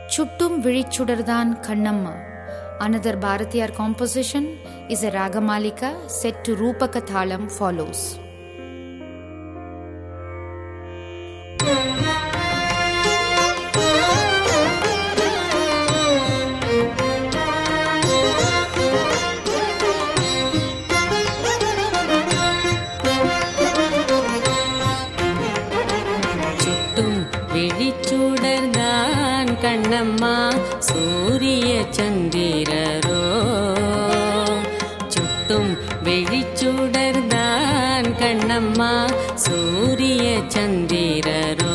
Chuttum Virichudardan Kannamma. Another Bharatiyar composition is a Ragamalika set to Rupaka Thalam follows. சுட்டும் விழிச்சுடர்தான் கண்ணம்மா சூரிய சந்திரரோ சுட்டும் விழிச்சுடர்தான் கண்ணம்மா சூரிய சந்திரரோ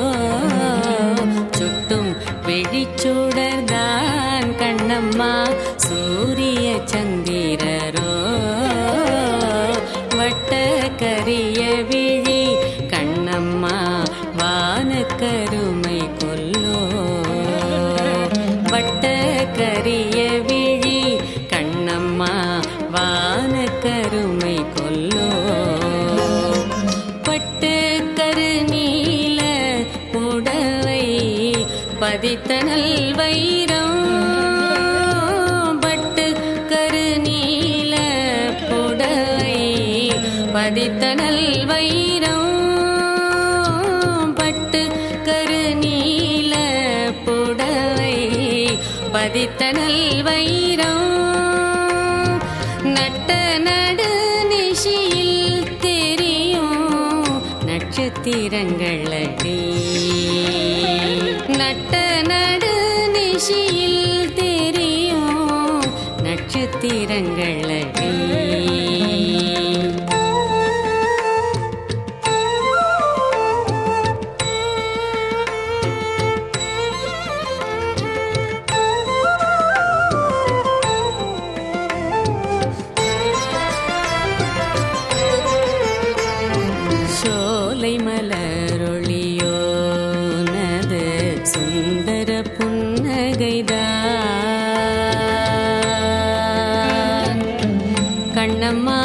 சுட்டும் விழிச்சுடர்தான் கண்ணம்மா சூரிய சந்திரரோ வட்ட கரிய விழி கண்ணம்மா வானக்கருமை கொல்லோ வட்ட கரிய விழி கண்ணம்மா வானக்கருமை கொல்லோ பட்டு கருநீல புடவை பதித்தனல் வைரம் பட்டு கருநீல புடவை பதித்தனல் வைரம் பட்டு கருநீல புடவை பதித்தனல் வைரம் நட்ட நடு நிஷியில் தெரியும் நட்சத்திரங்களடி நட்ட நடு நிஷியில் தெரியும் நட்சத்திரங்களடி சோலை மலரொளியோ நது சுந்தர புன்னகைதான் கண்ணம்மா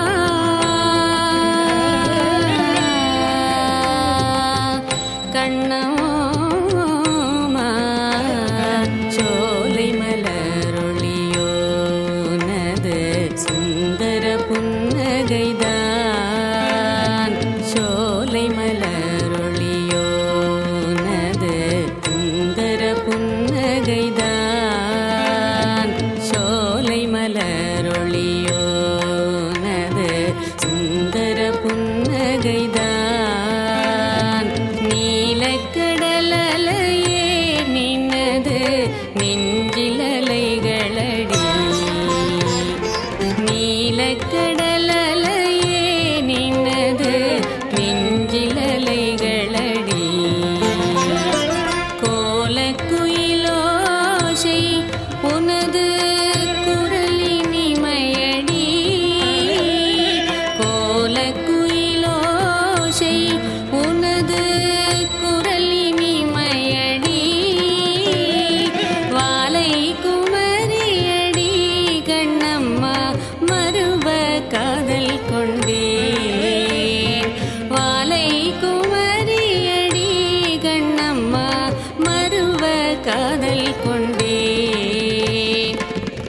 கண்ணம்மா சோலை மலரொளியோ நது சுந்தர புன்னகைதான் சோலை மலரொளியோ நது சுந்தர புன்னகைதான் சோலை மலரொளியோ நது சுந்தர புன்னகைதான் நீலக்கடலையே நின்னது நெஞ்சிலலைகளடி நீலக்கடலையே நின்னது நெஞ்சிலலைகளடி கோலக்குயிலோசை உனது குரலினிமையடி கோலக்குயிலோசை உனது குரலினிமையடி வாலை குமரியடி கண்ணம்மா மறுவ காதல் கொண்டேன் வாலை குமரியடி கண்ணம்மா மறுவ காதல் கொண்டேன்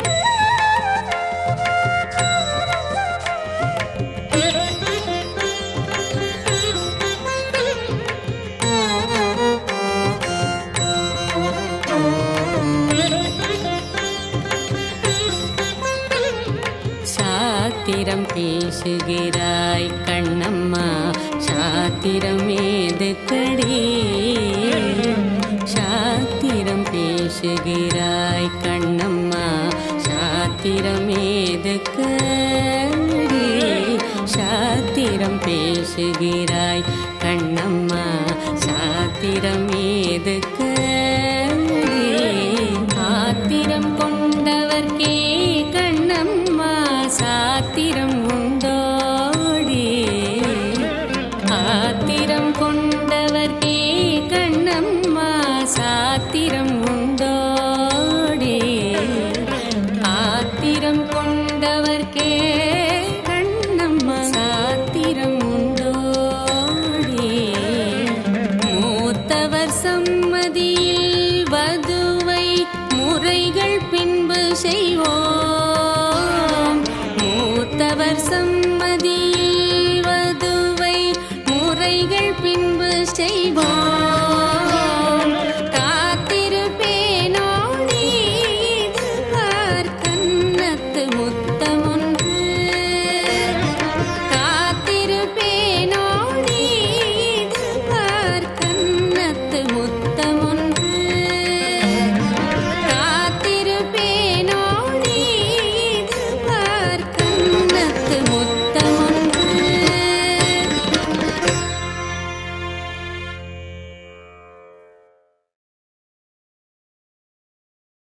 சாத்திரம் பேசுகிறாய் கண்ணம்மா சாத்திரம் ஏதுக்கடி சாத்திரம் பேசுகிறாய் கண்ணம்மா சாத்திரம் ஏதுக்கடி சாத்திரம் பேசுகிறாய் கண்ணம்மா சாத்திரம் ஏதுக்கடி ஆத்திரம் கொண்டவர்க்கே கண்ணம்மா சாத்திரம் உண்டோடி ஆத்திரம் கொண்டவர்க்கே கண்ணம்மா சாத்திரம்